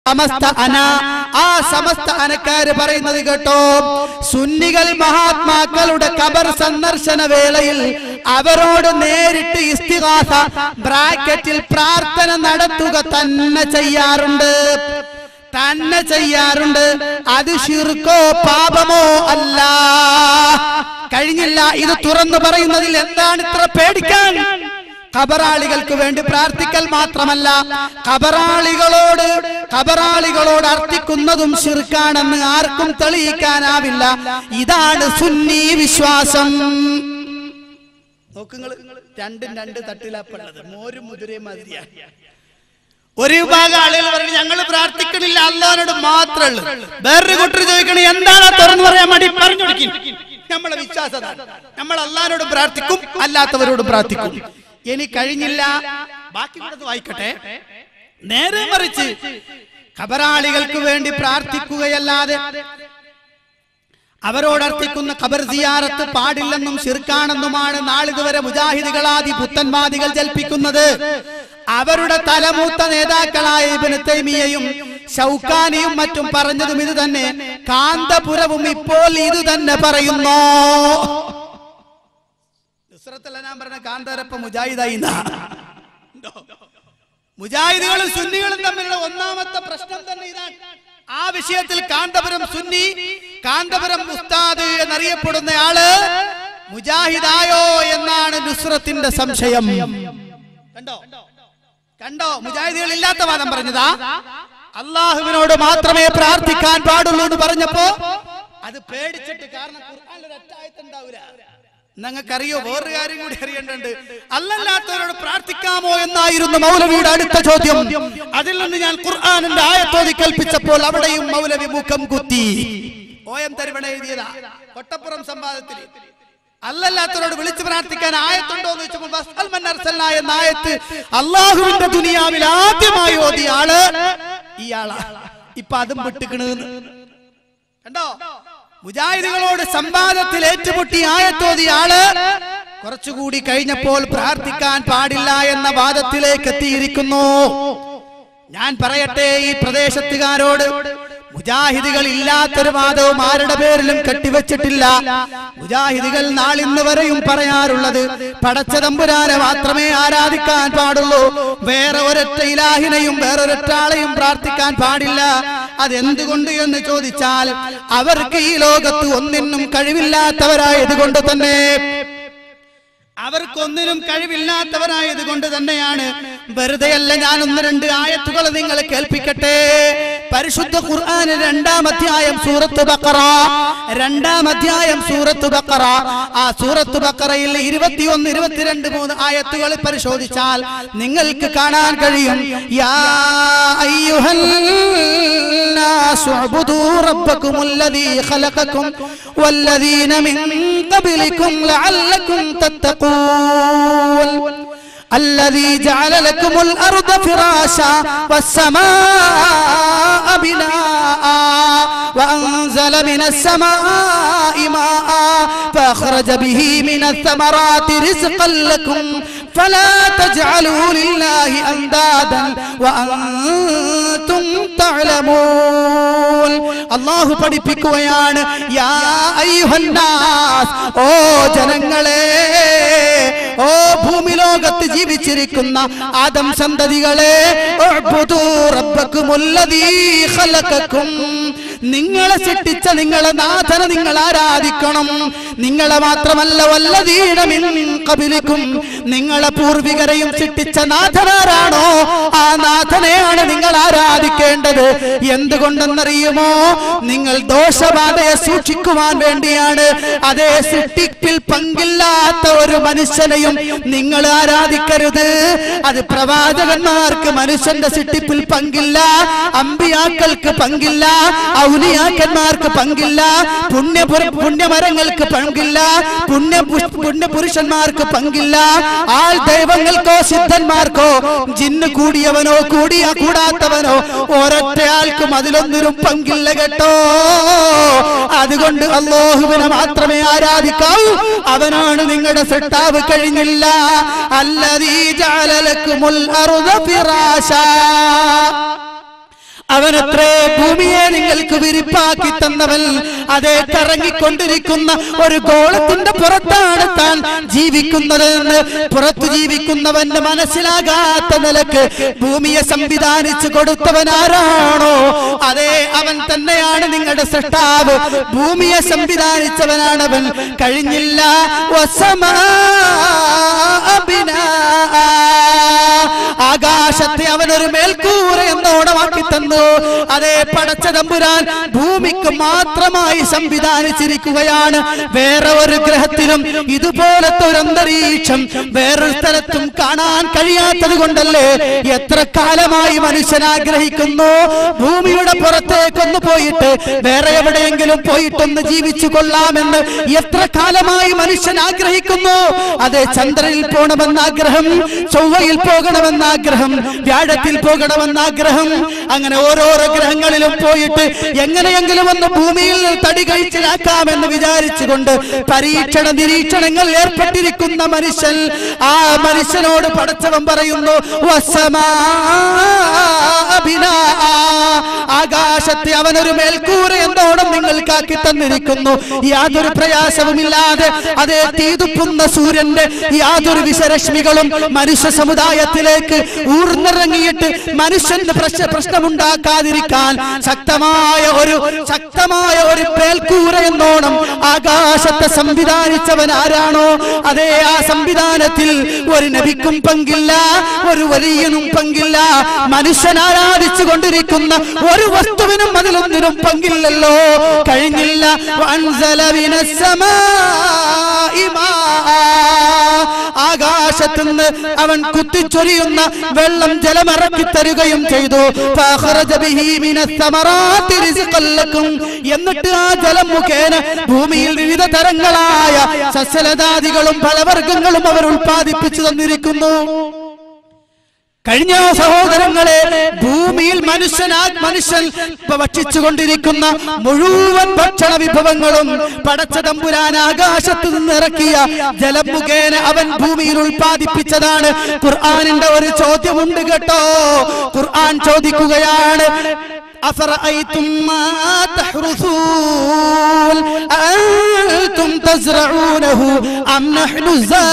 സമസ്ത അന ആ സമസ്ത അനക്കാര് പറയുന്നത് കേട്ടോ സുന്നികൾ മഹാത്മാക്കളുടെ കബർ സന്ദർശന വേളയിൽ അവരോട് നേരിട്ട് ഇസ്തിഹാസ ബ്രാക്കറ്റിൽ പ്രാർത്ഥന നടത്തുക തന്നെ ചെയ്യാറുണ്ട് തന്നെ ചെയ്യാറുണ്ട് അത് ശിർക്കോ പാപമോ അല്ല കഴിഞ്ഞില്ല ഇത് തുറന്നു പറയുന്നതിൽ എന്താണ് ഇത്ര പേടിക്കാൻ ഖബറാളികൾക്ക് വേണ്ടി പ്രാർത്ഥിക്കൽ മാത്രമല്ല ഖബറാളികളോട് ഖബറാളികളോട് അർത്ഥിക്കുന്നതും ശിർക്കാണെന്ന് ആർക്കും തെളിയിക്കാനാവില്ല ഇതാണ് സുന്നി വിശ്വാസം നോക്കുങ്ങൾ രണ്ടും രണ്ട് തട്ടിലാപ്പുള്ളത് മോരും മുതിരയും മാതിരിയാണ് ഒരു വിഭാഗം ആളുകൾ പറഞ്ഞു ഞങ്ങൾ പ്രാർത്ഥിക്കണില്ല അള്ളഹാനോട് മാത്രമേ ഉള്ളൂ വേറൊരു കൂട്ടർ ചോദിക്കണേ എന്താണ് തുറന്നു പറയാൻ മടി പറഞ്ഞു കൊടുക്കും നമ്മളെ വിശ്വാസത നമ്മൾ അള്ളഹാനോട് പ്രാർത്ഥിക്കും അല്ലാത്തവരോട് പ്രാർത്ഥിക്കും ഇനി കഴിഞ്ഞില്ല ബാക്കി കൂടെ ഒന്ന് വായിക്കട്ടെ നേരെ മറിച്ച് ഖബറാളികൾക്ക് വേണ്ടി പ്രാർത്ഥിക്കുകയല്ലാതെ അവരോടർത്ഥിക്കുന്ന ഖബർ സിയാറത്ത് പാടില്ലെന്നും ശിർക്കാണെന്നുമാണ് നാളിതുവരെ മുജാഹിദുകളാദി പുത്തൻവാദികൾ ജൽപ്പിക്കുന്നത് അവരുടെ തലമൂത്ത നേതാക്കളായ ഇബ്നു തൈമിയയും ഷൗക്കാനിയും മറ്റും പറഞ്ഞതും ഇത് തന്നെ കാന്തപുരവും ഇപ്പോൾ ഇത് തന്നെ പറയുന്നു നുസ്രത്തുൽ അനാം പറഞ്ഞ കാന്തരപ്പ മുജാഹിദായി എന്നാ. മുജാഹിദുകളും സുന്നികളും തമ്മിലുള്ള ഒന്നാമത്തെ പ്രശ്നം തന്നെ ഇതാണ് ആ വിഷയത്തിൽ കാന്തപുരം സുന്നി കാന്തപുരം ഉസ്താദ് എന്നറിയപ്പെടുന്ന ആള് മുജാഹിദായോ എന്നാണ് നുസ്രത്തിന്റെ സംശയം കണ്ടോ കണ്ടോ മുജാഹിദുകൾ ഇല്ലാത്ത വാദം പറഞ്ഞതാ അള്ളാഹുവിനോട് മാത്രമേ പ്രാർത്ഥിക്കാൻ പാടുള്ളൂ എന്ന് പറഞ്ഞപ്പോ അത് പേടിച്ചിട്ട് കാരണം ഖുർആനിൽ ഒരൊറ്റ ആയത്തുണ്ടാവൂല നിങ്ങൾക്കറിയോ വേറൊരു കാര്യം കൂടി അറിയേണ്ടതുണ്ട് അല്ലല്ലാത്തവരോട് പ്രാർത്ഥിക്കാമോ എന്നായിരുന്നു മൗലവിയുടെ അടുത്ത ചോദ്യം അതിൽ നിന്ന് ഞാൻ ഖുർആാനിന്റെ ആയത്തോതി കൽപ്പിച്ചപ്പോൾ അവിടെയും മൗലവി മുഖം കുത്തി ഓ എം തരുവണ എഴുതിയതാ കൊട്ടപ്പുറം സംവാദത്തിൽ അല്ലല്ലാത്തവരോട് വിളിച്ചു പ്രാർത്ഥിക്കാൻ ആയത്തുണ്ടോ എന്ന് ചോദിച്ചപ്പോൾ വസ്അൽ മൻ അർസൽനാ എന്ന ആയത്ത് അള്ളാഹുവിന്റെ ദുനിയാവിൽ ആദ്യമായി ഓതിയ ആള് ഇയാളാ ഇപ്പൊ അതും വിട്ടുക്കണ് കണ്ടോ മുജാഹിദുകളോട് സംവാദത്തിൽ ഏറ്റുമുട്ടി ആയത്തോതിയ ആള് കുറച്ചുകൂടി കഴിഞ്ഞപ്പോൾ പ്രാർത്ഥിക്കാൻ പാടില്ല എന്ന വാദത്തിലേക്ക് എത്തിയിരിക്കുന്നു ഞാൻ പറയട്ടെ ഈ പ്രദേശത്തുകാരോട് മുജാഹിദികൾ ഇല്ലാത്തൊരു വാദവും ആരുടെ പേരിലും കെട്ടിവെച്ചിട്ടില്ല മുജാഹിദികൾ നാളിന്ന് വരെയും പറയാറുള്ളത് പടച്ച തമ്പുരാനെ മാത്രമേ ആരാധിക്കാൻ പാടുള്ളൂ വേറെ ഒരൊറ്റ ഇലാഹിനെയും വേറൊരൊറ്റ ആളെയും പ്രാർത്ഥിക്കാൻ പാടില്ല അതെന്തുകൊണ്ട് എന്ന് ചോദിച്ചാൽ അവർക്ക് ഈ ലോകത്ത് ഒന്നിനും കഴിവില്ലാത്തവരായത് കൊണ്ട് തന്നെ അവർക്കൊന്നിനും കഴിവില്ലാത്തവരായത് കൊണ്ട് തന്നെയാണ് വെറുതെയല്ല ഞാൻ ഒന്ന് രണ്ട് ആയത്തുകൾ നിങ്ങളെ കേൾപ്പിക്കട്ടെ പരിശുദ്ധ ഖുർആൻ രണ്ടാം അധ്യായം സൂറത്ത് ബക്കറ രണ്ടാം അധ്യായം സൂറത്ത് ബക്കറ ആ സൂറത്ത് ബക്കറയിൽ ഇരുപത്തിയൊന്ന് ഇരുപത്തിരണ്ട് മൂന്ന് ആയത്തുകൾ പരിശോധിച്ചാൽ നിങ്ങൾക്ക് കാണാൻ കഴിയും യാ അയ്യുഹൽ الناس اعبدوا ربكم الذي خلقكم والذين من قبلكم لعلكم تتقون الذي جعل لكم الأرض فراشا والسماء بناء وأنزل من السماء ماء فأخرج به من الثمرات رزقا لكم فلا تجعلوا لله أندادا وأنتم تعلمون الله പഠിപ്പിക്കുകയാണ് യാ അയ്യുഹന്നാസ് ഓ ജനങ്ങളെ ഓ ഭൂമി ലോകത്ത് ജീവിച്ചിരിക്കുന്ന ആദം സന്തതികളെ ഉഅ്ബുദൂ റബ്ബക്കുമുല്ലദീ ഖലഖക്കും നിങ്ങളെ സൃഷ്ടിച്ച നിങ്ങളെ നാഥനെ നിങ്ങൾ ആരാധിക്കണം നിങ്ങളെ മാത്രമല്ല വല്ലതീന മിൻ ഖബിലിക്കും നിങ്ങളെ പൂർവികരെയും സൃഷ്ടിച്ച നാഥനാരാണോ ആ നാഥനെയാണ് നിങ്ങൾ ആരാധിക്കേണ്ടത് എന്തുകൊണ്ടെന്നറിയുമോ നിങ്ങൾ ദോഷബാധയെ സൂക്ഷിക്കുവാൻ വേണ്ടിയാണ് അതേ സൃഷ്ടിപ്പിൽ പങ്കില്ലാത്ത ഒരു മനുഷ്യനെയും നിങ്ങൾ ആരാധിക്കരുത് അത് പ്രവാചകന്മാർക്ക് മനുഷ്യന്റെ സൃഷ്ടിപ്പിൽ പങ്കില്ല അമ്പിയാക്കൾക്ക് പങ്കില്ല ഔലിയാക്കന്മാർക്ക് പങ്കില്ല പുണ്യ പുണ്യമരങ്ങൾക്ക് പങ്കില്ല പുണ്യ പുണ്യപുരുഷന്മാർക്ക് പങ്കില്ല ആൾ ദൈവങ്ങൾക്കോ സിദ്ധന്മാർക്കോ ജിന്ന് കൂടിയവനോ കൂടിയ കൂടാത്തവനോ ഒരൊറ്റയാൾക്കും അതിലൊന്നിനും പങ്കില്ല കേട്ടോ അതുകൊണ്ട് അള്ളാഹുവിനെ മാത്രമേ ആരാധിക്കാവൂ അവനാണ് നിങ്ങളുടെ സൃഷ്ടാവ് കഴിഞ്ഞില്ല അല്ലതീ ജാലലക്കുമുൽ അറുദ ഫിറാശാ അവനത്രേ ഭൂമിയെ നിങ്ങൾക്ക് വിരിപ്പാക്കി തന്നവൻ അതേ കറങ്ങിക്കൊണ്ടിരിക്കുന്ന ഒരു ഗോളത്തിന്റെ പുറത്താണ് താൻ ജീവിക്കുന്നത് എന്ന് പുറത്തു ജീവിക്കുന്നവന് മനസ്സിലാകാത്ത നിലക്ക് ഭൂമിയെ സംവിധാനിച്ചു കൊടുത്തവൻ ആരാണോ അതേ അവൻ തന്നെയാണ് നിങ്ങളുടെ സൃഷ്ടാവ് ഭൂമിയെ സംവിധാനിച്ചവനാണവൻ കഴിഞ്ഞില്ല വസമാ ബിനാആ. ആകാശത്തെ അവനൊരു മേൽക്കൂര എന്നോണമാക്കി തന്നു അതേ പടച്ച തമ്പുരാൻ ഭൂമിക്ക് മാത്രമായി സംവിധാനിച്ചിരിക്കുകയാണ് വേറെ ഒരു ഗ്രഹത്തിലും ഇതുപോലത്തെ ഒരു അന്തരീക്ഷം വേറൊരു സ്ഥലത്തും കാണാൻ കഴിയാത്തത് കൊണ്ടല്ലേ എത്ര കാലമായി മനുഷ്യൻ ആഗ്രഹിക്കുന്നു ഭൂമിയുടെ പുറത്തേക്കൊന്ന് പോയിട്ട് വേറെ എവിടെയെങ്കിലും പോയിട്ടൊന്ന് ജീവിച്ചു കൊള്ളാമെന്ന് എത്ര കാലമായി മനുഷ്യൻ ആഗ്രഹിക്കുന്നു അതെ ചന്ദ്രനിൽ പോകണമെന്ന ആഗ്രഹം ചൊവ്വയിൽ പോകണമെന്ന ആഗ്രഹം വ്യാഴത്തിൽ പോകണമെന്ന ആഗ്രഹം അങ്ങനെ ഓരോരോ ഗ്രഹങ്ങളിലും പോയിട്ട് എങ്ങനെയെങ്കിലും ഒന്ന് ഭൂമിയിൽ തടി കഴിച്ചിലാക്കാമെന്ന് വിചാരിച്ചുകൊണ്ട് പരീക്ഷണ നിരീക്ഷണങ്ങൾ ഏർപ്പെട്ടിരിക്കുന്ന മനുഷ്യൻ ആ മനുഷ്യനോട് പടച്ചവൻ പറയുന്നു വസമാ ബിനാആ. ആകാശത്തെ അവനൊരു മേൽക്കൂര എന്നോണം നിങ്ങൾക്കാക്കി തന്നിരിക്കുന്നു യാതൊരു പ്രയാസവുമില്ലാതെ അതേ തീതുപ്പുന്ന സൂര്യന്റെ യാതൊരു വിഷരശ്മികളും മനുഷ്യ സമുദായത്തിലേക്ക് ഊർന്നിറങ്ങിയിട്ട് മനുഷ്യന്റെ പ്രശ്ന പ്രശ്നമുണ്ടാക്കാതിരിക്കാൻ ശക്തമായ ഒരു ശക്തമായ ഒരു മേൽക്കൂര എന്നോണം ആകാശത്തെ സംവിധാനിച്ചവൻ ആരാണോ അതേ ആ സംവിധാനത്തിൽ ഒരു നബിക്കും പങ്കില്ല ഒരു വലിയനും പങ്കില്ല മനുഷ്യൻ ആരാധിച്ചു കൊണ്ടിരിക്കുന്ന ഒരു വസ്തുവിനും അതിലൊന്നിനും പങ്കില്ലല്ലോ കഴിഞ്ഞില്ല വൻസല മിനസ്സമാഇ മാആ. ആകാശത്തുനിന്ന് അവൻ കുത്തിച്ചൊരിയുന്ന വെള്ളം ജലമിറക്കി തരുകയും ചെയ്തു ഫഅഖറജ ബിഹി മിനസ്സമറാത്തി റിസ്ഖൻ ലക്കും. എന്നിട്ട് ആ ജലം മുഖേന ഭൂമിയിൽ വിവിധ തരങ്ങളായ സസ്യലതാദികളും ഫലവർഗങ്ങളും അവർ ഉൽപ്പാദിപ്പിച്ചു തന്നിരിക്കുന്നു കഴിഞ്ഞ സഹോദരങ്ങളെ ഭൂമിയിൽ മനുഷ്യനാ മനുഷ്യൻ ഭക്ഷിച്ചുകൊണ്ടിരിക്കുന്ന മുഴുവൻ ഭക്ഷണ വിഭവങ്ങളും പടച്ച തമ്പുരാൻ ആകാശത്ത് നിന്ന് ഇറക്കിയ ജലം മുഖേന അവൻ ഭൂമിയിൽ ഉൽപ്പാദിപ്പിച്ചതാണ് ഖുർആാനിന്റെ ഒരു ചോദ്യമുണ്ട് കേട്ടോ ഖുർആൻ ചോദിക്കുകയാണ് أفرأيتم ما تحرثون أأنتم تزرعونه أم نحن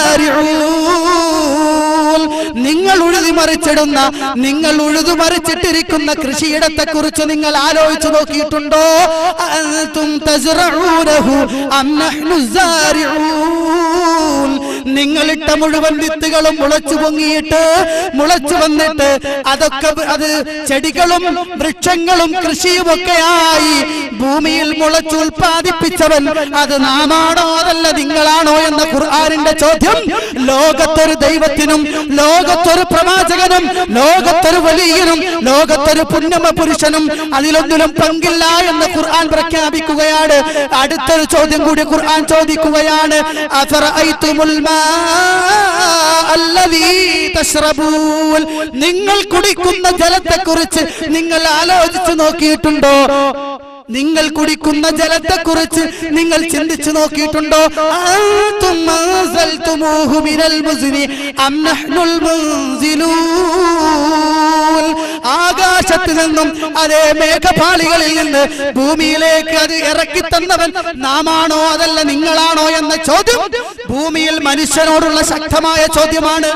الزارعون നിങ്ങൾ ഉഴുതി മറിച്ചിടുന്ന നിങ്ങൾ ഉഴുതു മറിച്ചിട്ടിരിക്കുന്ന കൃഷിയിടത്തെ കുറിച്ച് നിങ്ങൾ ആലോചിച്ചു നോക്കിയിട്ടുണ്ടോ അഅൻതും തസ്റഊനഹു അം നഹ്നു സാരിഊൻ നിങ്ങളിട്ട മുഴുവൻ വിത്തുകളും മുളച്ചു പൊങ്ങിയിട്ട് മുളച്ചു വന്നിട്ട് അതൊക്കെ അത് ചെടികളും വൃക്ഷങ്ങളും കൃഷിയും ഒക്കെയായി ഭൂമിയിൽ മുളച്ചു ഉൽപ്പാദിപ്പിച്ചവൻ അത് നാമാണോ അതല്ല നിങ്ങളാണോ എന്ന ഖുർആാനിന്റെ ചോദ്യം ലോകത്തൊരു ദൈവത്തിനും ലോകത്തൊരു പ്രവാചകനും ലോകത്തൊരു വലിയനും ലോകത്തൊരു പുണ്യമ പുരുഷനും അതിലൊന്നിലും പങ്കില്ല എന്ന് ഖുർആൻ പ്രഖ്യാപിക്കുകയാണ് അടുത്തൊരു ചോദ്യം കൂടി ഖുർആൻ ചോദിക്കുകയാണ് അഫറഅയ്തുമുൽ മാ അല്ലദീ തശ്റബൂൻ നിങ്ങൾ കുടിക്കുന്ന ജലത്തെക്കുറിച്ച് നിങ്ങൾ ആലോചിച്ചു നോക്കിയിട്ടുണ്ടോ നിങ്ങൾ കുടിക്കുന്ന ജലത്തെക്കുറിച്ച് നിങ്ങൾ ചിന്തിച്ചു നോക്കിയിട്ടുണ്ടോ അഅൻതും അൻസൽതുമൂഹു മിനൽ മുസ്നി അം നഹ്നുൽ മുൻസിലൂൻ ആകാശത്ത് നിന്നും അതേ മേഘപാളികളിൽ നിന്ന് ഭൂമിയിലേക്ക് അത് ഇറക്കി തന്നവൻ നാമാണോ അതല്ല നിങ്ങളാണോ എന്ന ചോദ്യം ഭൂമിയിൽ മനുഷ്യനോടുള്ള ശക്തമായ ചോദ്യമാണ്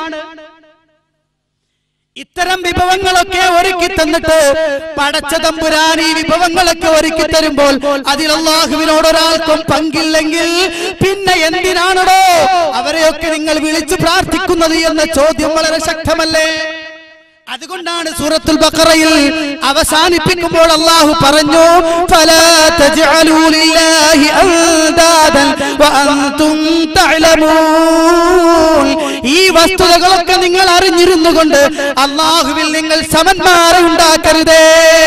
ഇത്തരം വിഭവങ്ങളൊക്കെ ഒരുക്കി തന്നിട്ട് പടച്ച തമ്പുരാൻ ഈ വിഭവങ്ങളൊക്കെ ഒരുക്കി തരുമ്പോൾ അതിൽ അള്ളാഹുവിനോട് ഒരാൾക്കും പങ്കില്ലെങ്കിൽ പിന്നെ എന്തിനാണോ അവരെയൊക്കെ നിങ്ങൾ വിളിച്ചു പ്രാർത്ഥിക്കുന്നത് എന്ന ചോദ്യം വളരെ ശക്തമല്ലേ അതുകൊണ്ടാണ് സൂറത്തുൽ ബഖറയിൽ അവസാനിപ്പിക്കുമ്പോൾ അള്ളാഹു പറഞ്ഞു ഫലാ തജ്അലൂ ലില്ലാഹി അൻദാദൻ വഅൻതും തഅലമൂൻ ഈ വസ്തുതകളൊക്കെ നിങ്ങൾ അറിഞ്ഞിരുന്നു കൊണ്ട് അള്ളാഹുവിൽ നിങ്ങൾ സമന്മാരെ ഉണ്ടാക്കരുതേ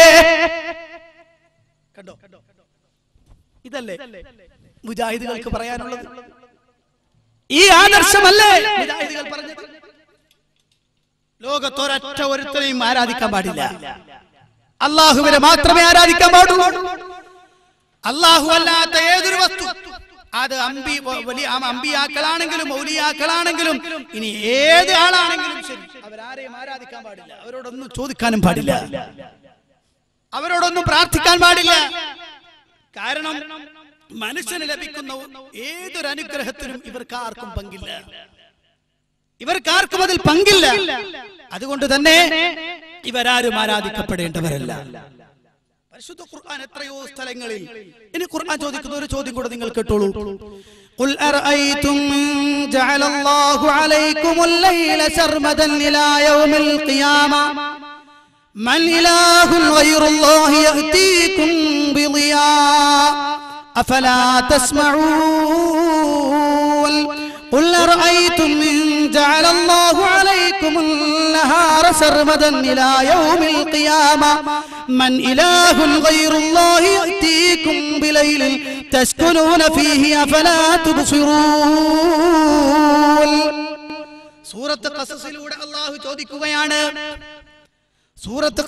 കണ്ടോ ഇതല്ലേ മുജാഹിദുകൾക്ക് പറയാനുള്ളത് ഈ ആദർശമല്ലേ മുജാഹിദുകൾ പറഞ്ഞത് ലോകത്തൊരൊറ്റ ഒരുത്തരെയും ആരാധിക്കാൻ പാടില്ല അള്ളാഹുവിനെ മാത്രമേ ആരാധിക്കാൻ പാടുള്ളൂ അള്ളാഹു അല്ലാത്ത ഏതൊരു വസ്തു അത് അമ്പി വലിയ ആ അമ്പിയാക്കളാണെങ്കിലും മൗലിയാക്കളാണെങ്കിലും ഇനി ഏത് ആളാണെങ്കിലും ശരി അവരാരെയും ആരാധിക്കാൻ പാടില്ല അവരോടൊന്നും ചോദിക്കാനും പാടില്ല അവരോടൊന്നും പ്രാർത്ഥിക്കാൻ പാടില്ല കാരണം മനുഷ്യന് ലഭിക്കുന്ന ഏതൊരു അനുഗ്രഹത്തിനും ഇവർക്ക് ആർക്കും പങ്കില്ല ഇവർക്കാർക്കും അതിൽ പങ്കില്ല അതുകൊണ്ട് തന്നെ ഇവരാരും ആരാധിക്കപ്പെടേണ്ടവരല്ല പരിശുദ്ധ ഖുർആൻ എത്രയോ സ്ഥലങ്ങളിൽ ഇനി ഖുർആൻ ചോദിക്കുന്ന ഒരു ചോദ്യം കൂടെ നിങ്ങൾ കേട്ടോളൂ قل أرأيتم إن جعل الله عليكم الليل سرمدا إلى يوم القيامة من إله غير الله يأتيكم بضياء أفلا تسمعون قل أرأيتم إن جعل الله عليكم النهار سرمدا إلى يوم القيامة من إله غير الله يأتيكم بليل تسكنون فيه أفلا تبصرون സൂറത്ത് ഖസസിലൂടെ അള്ളാഹു ചോദിക്കുകയാണ് സൂറത്ത്